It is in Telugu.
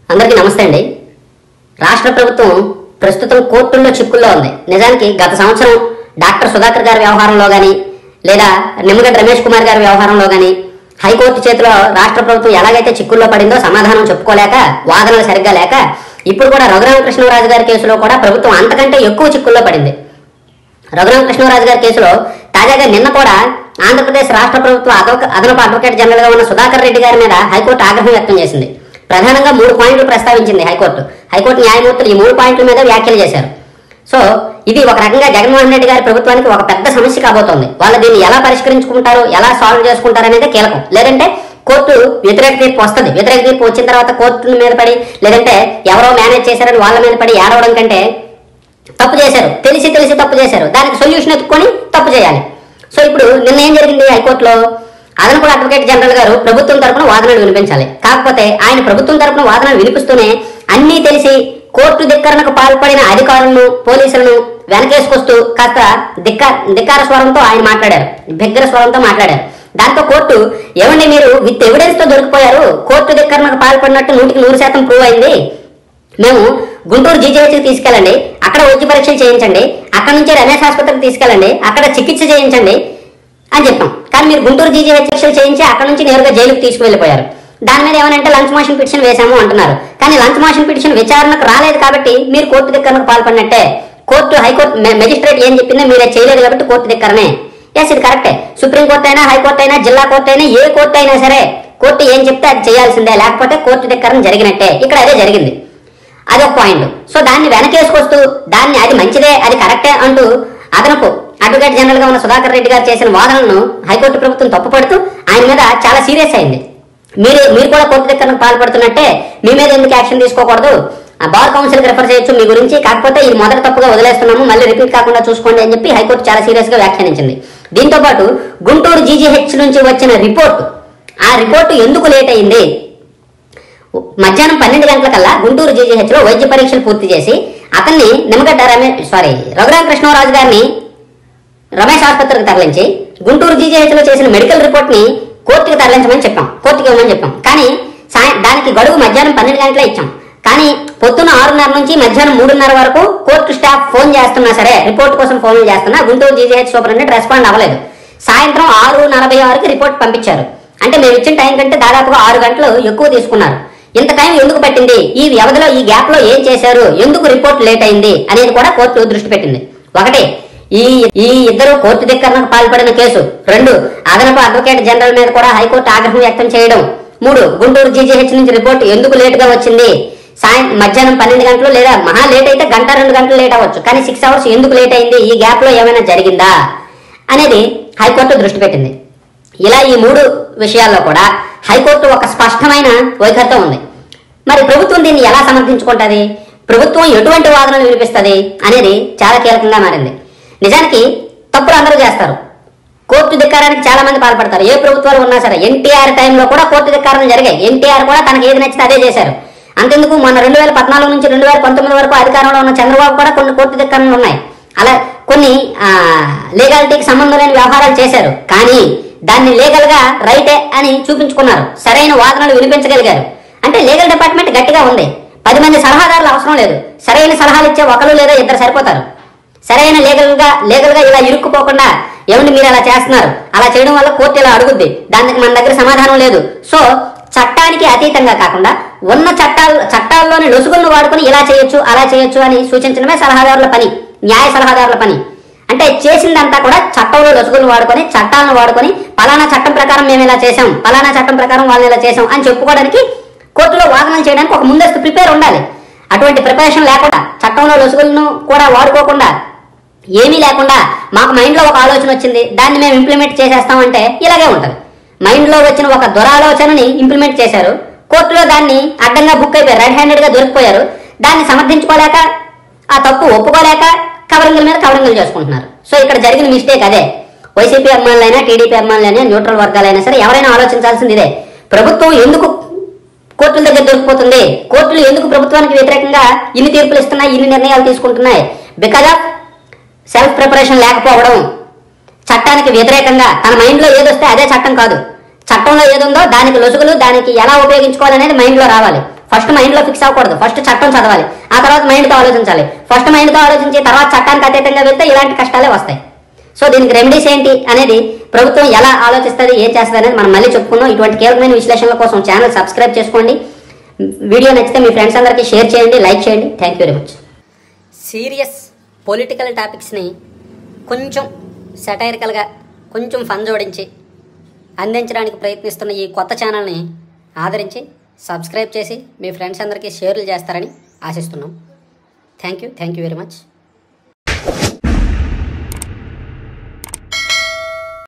అందరికీ నమస్తే అండి రాష్ట్ర ప్రభుత్వం ప్రస్తుతం కోర్టుల్లో చిక్కుల్లో ఉంది నిజానికి గత సంవత్సరం డాక్టర్ సుధాకర్ గారి వ్యవహారంలో కానీ లేదా నిమ్మగడ్డ రమేష్ కుమార్ గారి వ్యవహారంలో కానీ హైకోర్టు చేతిలో రాష్ట్ర ప్రభుత్వం ఎలాగైతే చిక్కుల్లో పడిందో సమాధానం చెప్పుకోలేక వాదనలు సరిగ్గా లేక ఇప్పుడు కూడా రఘురామకృష్ణరాజు గారి కేసులో కూడా ప్రభుత్వం అంతకంటే ఎక్కువ చిక్కుల్లో పడింది రఘురామకృష్ణరాజు గారి కేసులో తాజాగా నిన్న కూడా ఆంధ్రప్రదేశ్ రాష్ట్ర ప్రభుత్వ అదొక- అదనపు అడ్వకేట్ జనరల్ గా ఉన్న సుధాకర్ రెడ్డి గారి మీద హైకోర్టు ఆగ్రహం వ్యక్తం చేసింది ప్రధానంగా మూడు పాయింట్లు ప్రస్తావించింది హైకోర్టు హైకోర్టు న్యాయమూర్తులు ఈ మూడు పాయింట్ల మీద వ్యాఖ్యలు చేశారు సో ఇది ఒక రకంగా జగన్మోహన్ రెడ్డి గారి ప్రభుత్వానికి ఒక పెద్ద సమస్య కాబోతోంది వాళ్ళు దీన్ని ఎలా పరిష్కరించుకుంటారు ఎలా సాల్వ్ చేసుకుంటారు అనేది కీలకం లేదంటే కోర్టు వ్యతిరేక తీర్పు వస్తుంది వ్యతిరేక తీర్పు వచ్చిన తర్వాత కోర్టు మీద పడి లేదంటే ఎవరో మేనేజ్ చేశారని వాళ్ళ మీద పడి ఏడవడం కంటే తప్పు చేశారు తెలిసి తెలిసి తప్పు చేశారు దానికి సొల్యూషన్ ఎత్తుకొని తప్పు చేయాలి సో ఇప్పుడు నిన్న ఏం జరిగింది హైకోర్టులో అదనపు అడ్వకేట్ జనరల్ గారు ప్రభుత్వం తరపున వాదనలు వినిపించాలి కాకపోతే ఆయన ప్రభుత్వం తరపున వాదనలు వినిపిస్తూనే అన్నీ తెలిసి కోర్టు ధిక్కరణకు పాల్పడిన అధికారులను పోలీసులను వెనకేసుకొస్తూ కాస్త ధిక్క ధిక్కార స్వరంతో ఆయన మాట్లాడారు బిగ్గర స్వరంతో మాట్లాడారు దాంతో కోర్టు ఏమండి మీరు విత్ ఎవిడెన్స్ తో దొరికిపోయారు కోర్టు ధిక్కరణకు పాల్పడినట్టు నూటికి నూరు శాతం ప్రూవ్ అయింది మేము గుంటూరు జీజీహెచ్కి తీసుకెళ్ళండి అక్కడ వైద్య పరీక్షలు చేయించండి అక్కడ నుంచి రమేష్ ఆసుపత్రికి తీసుకెళ్ళండి అక్కడ చికిత్స చేయించండి అని చెప్పాం కానీ మీరు గుంటూరు జీజీహెచ్ పరీక్షలు చేయించి అక్కడ నుంచి నేరుగా జైలుకి తీసుకువెళ్ళిపోయారు దాని మీద ఏమనంటే లంచ్ మోషన్ పిటిషన్ వేశాము అంటున్నారు కానీ లంచ్ మోషన్ పిటిషన్ విచారణకు రాలేదు కాబట్టి మీరు కోర్టు ధిక్కరణకు పాల్పడినట్టే కోర్టు హైకోర్టు మెజిస్ట్రేట్ ఏం చెప్పిందో మీరే చేయలేదు కాబట్టి కోర్టు ధిక్కరనే ఎస్ ఇది కరెక్టే సుప్రీంకోర్టు అయినా హైకోర్టు అయినా జిల్లా కోర్టు అయినా ఏ కోర్టు అయినా సరే కోర్టు ఏం చెప్తే అది చేయాల్సిందే లేకపోతే కోర్టు ధిక్కరణ జరిగినట్టే ఇక్కడ అదే జరిగింది అదొక పాయింట్ సో దాన్ని వెనకేసుకొస్తూ దాన్ని అది మంచిదే అది కరెక్టే అంటూ అదనపు అడ్వకేట్ జనరల్ గా ఉన్న సుధాకర్ రెడ్డి గారు చేసిన వాదనలను హైకోర్టు ప్రభుత్వం తప్పుపడుతూ ఆయన మీద చాలా సీరియస్ అయింది మీరు మీరు కూడా కోర్టు దగ్గర పాల్పడుతున్నట్టే మీ మీద ఎందుకు యాక్షన్ తీసుకోకూడదు ఆ బార్ కౌన్సిల్ రిఫర్ చేయొచ్చు మీ గురించి కాకపోతే ఇది మొదటి తప్పుగా వదిలేస్తున్నాము మళ్ళీ రిపీట్ కాకుండా చూసుకోండి అని చెప్పి హైకోర్టు చాలా సీరియస్ గా వ్యాఖ్యానించింది దీంతో పాటు గుంటూరు జీజీహెచ్ నుంచి వచ్చిన రిపోర్ట్ ఆ రిపోర్టు ఎందుకు లేట్ అయింది మధ్యాహ్నం పన్నెండు గంటలకల్లా గుంటూరు జీజీహెచ్ లో వైద్య పరీక్షలు పూర్తి చేసి అతన్ని నిమ్మగడ్డ రమేష్ సారీ రఘురామకృష్ణరాజు గారిని రమేష్ ఆసుపత్రికి తరలించి గుంటూరు జీజీహెచ్ లో చేసిన మెడికల్ రిపోర్ట్ ని కోర్టుకి తరలించమని చెప్పాం కోర్టుకి ఇవ్వమని చెప్పాం కానీ సాయం దానికి గడువు మధ్యాహ్నం పన్నెండు గంటలే ఇచ్చాం కానీ పొద్దున్న ఆరున్నర నుంచి మధ్యాహ్నం మూడున్నర వరకు కోర్టు స్టాఫ్ ఫోన్ చేస్తున్నా సరే రిపోర్ట్ కోసం ఫోన్లు చేస్తున్నా గుంటూరు జీజీహెచ్ సూపరింటెండెంట్ రెస్పాండ్ అవ్వలేదు సాయంత్రం ఆరు నలభై ఆరుకి రిపోర్ట్ పంపించారు అంటే మేము ఇచ్చిన టైం కంటే దాదాపుగా ఆరు గంటలు ఎక్కువ తీసుకున్నారు ఇంత టైం ఎందుకు పట్టింది ఈ వ్యవధిలో ఈ గ్యాప్ లో ఏం చేశారు ఎందుకు రిపోర్ట్ లేట్ అయింది అనేది కూడా కోర్టు దృష్టి పెట్టింది ఒకటి ఈ ఈ ఇద్దరు కోర్టు ధిక్కరణకు పాల్పడిన కేసు రెండు అదనపు అడ్వకేట్ జనరల్ మీద కూడా హైకోర్టు ఆగ్రహం వ్యక్తం చేయడం మూడు గుంటూరు జీజీహెచ్ నుంచి రిపోర్ట్ ఎందుకు లేట్ గా వచ్చింది సాయం మధ్యాహ్నం పన్నెండు గంటలు లేదా మహా లేట్ అయితే గంట రెండు గంటలు లేట్ అవ్వచ్చు కానీ సిక్స్ అవర్స్ ఎందుకు లేట్ అయింది ఈ గ్యాప్ లో ఏమైనా జరిగిందా అనేది హైకోర్టు దృష్టి పెట్టింది ఇలా ఈ మూడు విషయాల్లో కూడా హైకోర్టు ఒక స్పష్టమైన వైఖరితో ఉంది మరి ప్రభుత్వం దీన్ని ఎలా సమర్థించుకుంటుంది ప్రభుత్వం ఎటువంటి వాదనలు వినిపిస్తుంది అనేది చాలా కీలకంగా మారింది నిజానికి తప్పులు అందరూ చేస్తారు కోర్టు ధిక్కారానికి చాలా మంది పాల్పడతారు ఏ ప్రభుత్వాలు ఉన్నా సరే ఎన్టీఆర్ టైంలో కూడా కోర్టు ధిక్కారం జరిగాయి ఎన్టీఆర్ కూడా తనకి ఏది నచ్చితే అదే చేశారు అంతెందుకు మొన్న రెండు వేల పద్నాలుగు నుంచి రెండు వేల పంతొమ్మిది వరకు అధికారంలో ఉన్న చంద్రబాబు కూడా కొన్ని కోర్టు ధిక్కారాలు ఉన్నాయి అలా కొన్ని లీగాలిటీకి సంబంధం లేని వ్యవహారాలు చేశారు కానీ దాన్ని లీగల్ గా రైటే అని చూపించుకున్నారు సరైన వాదనలు వినిపించగలిగారు అంటే లీగల్ డిపార్ట్మెంట్ గట్టిగా ఉంది పది మంది సలహాదారులు అవసరం లేదు సరైన సలహాలు ఇచ్చే ఒకరు లేదా ఇద్దరు సరిపోతారు సరైన లీగల్ గా లీగల్ గా ఇలా ఇరుక్కుపోకుండా ఏమండి మీరు అలా చేస్తున్నారు అలా చేయడం వల్ల కోర్టు ఇలా అడుగుద్ది దానికి మన దగ్గర సమాధానం లేదు సో చట్టానికి అతీతంగా కాకుండా ఉన్న చట్టాలు చట్టాల్లోని లొసుగులను వాడుకొని ఇలా చేయొచ్చు అలా చేయొచ్చు అని సూచించడమే సలహాదారుల పని న్యాయ సలహాదారుల పని అంటే చేసిందంతా కూడా చట్టంలో లొసుగులను వాడుకొని చట్టాలను వాడుకొని పలానా చట్టం ప్రకారం మేము ఇలా చేసాం పలానా చట్టం ప్రకారం వాళ్ళని ఇలా చేసాం అని చెప్పుకోవడానికి కోర్టులో వాదనలు చేయడానికి ఒక ముందస్తు ప్రిపేర్ ఉండాలి అటువంటి ప్రిపరేషన్ లేకుండా చట్టంలో లొసుగులను కూడా వాడుకోకుండా ఏమీ లేకుండా మాకు మైండ్లో ఒక ఆలోచన వచ్చింది దాన్ని మేము ఇంప్లిమెంట్ చేసేస్తామంటే ఇలాగే ఉంటుంది మైండ్లో వచ్చిన ఒక దురాలోచనని ఇంప్లిమెంట్ చేశారు కోర్టులో దాన్ని అడ్డంగా బుక్ అయిపోయారు రెడ్ హ్యాండెడ్ గా దొరికిపోయారు దాన్ని సమర్థించుకోలేక ఆ తప్పు ఒప్పుకోలేక కవరింగుల మీద కవరింగులు చేసుకుంటున్నారు సో ఇక్కడ జరిగిన మిస్టేక్ అదే వైసీపీ అభిమానులైనా టీడీపీ అభిమానులైనా న్యూట్రల్ వర్గాలైనా సరే ఎవరైనా ఆలోచించాల్సింది ఇదే ప్రభుత్వం ఎందుకు కోర్టుల దగ్గర దొరికిపోతుంది కోర్టులు ఎందుకు ప్రభుత్వానికి వ్యతిరేకంగా ఇన్ని తీర్పులు ఇస్తున్నాయి ఇన్ని నిర్ణయాలు తీసుకుంటున్నాయి బికాజ్ ఆఫ్ సెల్ఫ్ ప్రిపరేషన్ లేకపోవడం చట్టానికి వ్యతిరేకంగా తన మైండ్లో ఏదొస్తే అదే చట్టం కాదు చట్టంలో ఏదుందో దానికి లొసుగులు దానికి ఎలా ఉపయోగించుకోవాలనేది మైండ్లో రావాలి ఫస్ట్ మైండ్లో ఫిక్స్ అవ్వకూడదు ఫస్ట్ చట్టం చదవాలి ఆ తర్వాత మైండ్తో ఆలోచించాలి ఫస్ట్ మైండ్తో ఆలోచించి తర్వాత చట్టానికి అతీతంగా వెళ్తే ఇలాంటి కష్టాలే వస్తాయి సో దీనికి రెమెడీస్ ఏంటి అనేది ప్రభుత్వం ఎలా ఆలోచిస్తుంది ఏం చేస్తుంది అనేది మనం మళ్ళీ చెప్పుకుందాం ఇటువంటి కీలకమైన విశ్లేషణల కోసం ఛానల్ సబ్స్క్రైబ్ చేసుకోండి వీడియో నచ్చితే మీ ఫ్రెండ్స్ అందరికీ షేర్ చేయండి లైక్ చేయండి thank you very much serious political టాపిక్స్ని కొంచెం సెటైరికల్గా కొంచెం ఫన్ జోడించి అందించడానికి ప్రయత్నిస్తున్న ఈ కొత్త ఛానల్ని ఆదరించి సబ్స్క్రైబ్ చేసి మీ ఫ్రెండ్స్ అందరికీ షేర్లు చేస్తారని ఆశిస్తున్నాం thank you thank you very much